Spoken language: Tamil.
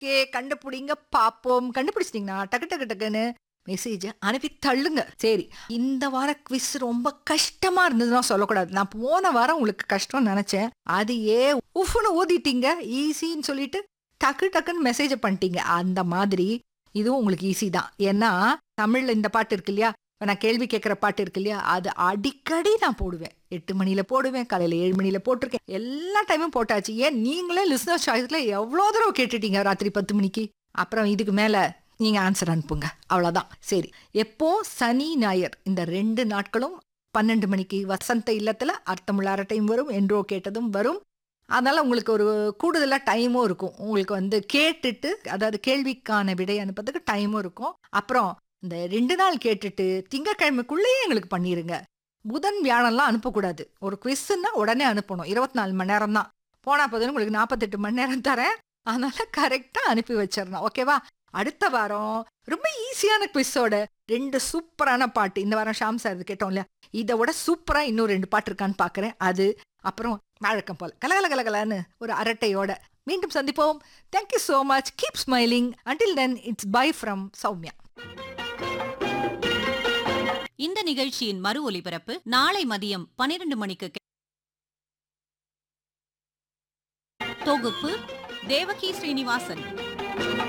ஓகே கண்டுபிடிங்க பாப்போம் கண்டுபிடிச்சிட்டீங்கன்னா டக்கு டக்கு டக்குன்னு மெசேஜ் அனுப்பி தள்ளுங்க சரி இந்த வார குவிஸ் ரொம்ப கஷ்டமா இருந்ததுன்னா சொல்லக்கூடாது நான் போன வாரம் உங்களுக்கு கஷ்டம்னு நினைச்சேன் அது ஏ உஃப்னு ஊதிட்டீங்க ஈஸின்னு சொல்லிட்டு டக்கு டக்குன்னு மெசேஜ் பண்ணிட்டீங்க அந்த மாதிரி இதுவும் உங்களுக்கு ஈஸி தான் ஏன்னா தமிழ்ல இந்த பாட்டு இருக்கு இல்லையா இப்ப நான் கேள்வி கேட்குற பாட்டு இருக்கு இல்லையா அது அடிக்கடி நான் போடுவேன் எட்டு மணியில போடுவேன் காலையில ஏழு மணியில போட்டிருக்கேன் எல்லா டைமும் போட்டாச்சு ஏன் நீங்களே லிஸ்னர் சாய்ஸ்ல எவ்வளோ தடவை கேட்டுட்டீங்க ராத்திரி பத்து மணிக்கு அப்புறம் இதுக்கு மேல நீங்க ஆன்சர் அனுப்புங்க அவ்வளவுதான் சரி எப்போ சனி ஞாயிறு இந்த ரெண்டு நாட்களும் பன்னெண்டு மணிக்கு வசந்த இல்லத்துல அர்த்தமுள்ள அரட்டையும் வரும் என்றோ கேட்டதும் வரும் அதனால உங்களுக்கு ஒரு கூடுதலா டைமும் இருக்கும் உங்களுக்கு வந்து கேட்டுட்டு அதாவது கேள்விக்கான விடை அனுப்புறதுக்கு டைமும் இருக்கும் அப்புறம் இந்த ரெண்டு நாள் கேட்டுட்டு திங்கக்கிழமைக்குள்ளேயே எங்களுக்கு பண்ணிருங்க புதன் வியாழம்லாம் அனுப்பக்கூடாது ஒரு குவிஸ்ன்னா உடனே அனுப்பணும் இருபத்தி நாலு மணி நேரம் தான் போனா போதும் உங்களுக்கு நாற்பத்தெட்டு மணி நேரம் தரேன் அதனால கரெக்டா அனுப்பி வச்சிடணும் ஓகேவா அடுத்த வாரம் ரொம்ப ஈஸியான குவிஸோட ரெண்டு சூப்பரான பாட்டு இந்த வாரம் ஷாம் சார் கேட்டோம் இல்லையா இதை விட சூப்பரா இன்னும் ரெண்டு பாட்டு இருக்கான்னு பாக்குறேன் அது அப்புறம் வழக்கம் போல கலகல கலகலன்னு ஒரு அரட்டையோட மீண்டும் சந்திப்போம் thank you so much keep smiling until then it's bye from Soumya இந்த நிகழ்ச்சியின் மறு ஒலிபரப்பு நாளை மதியம் பனிரெண்டு மணிக்கு கே- தொகுப்பு தேவகி ஸ்ரீனிவாசன்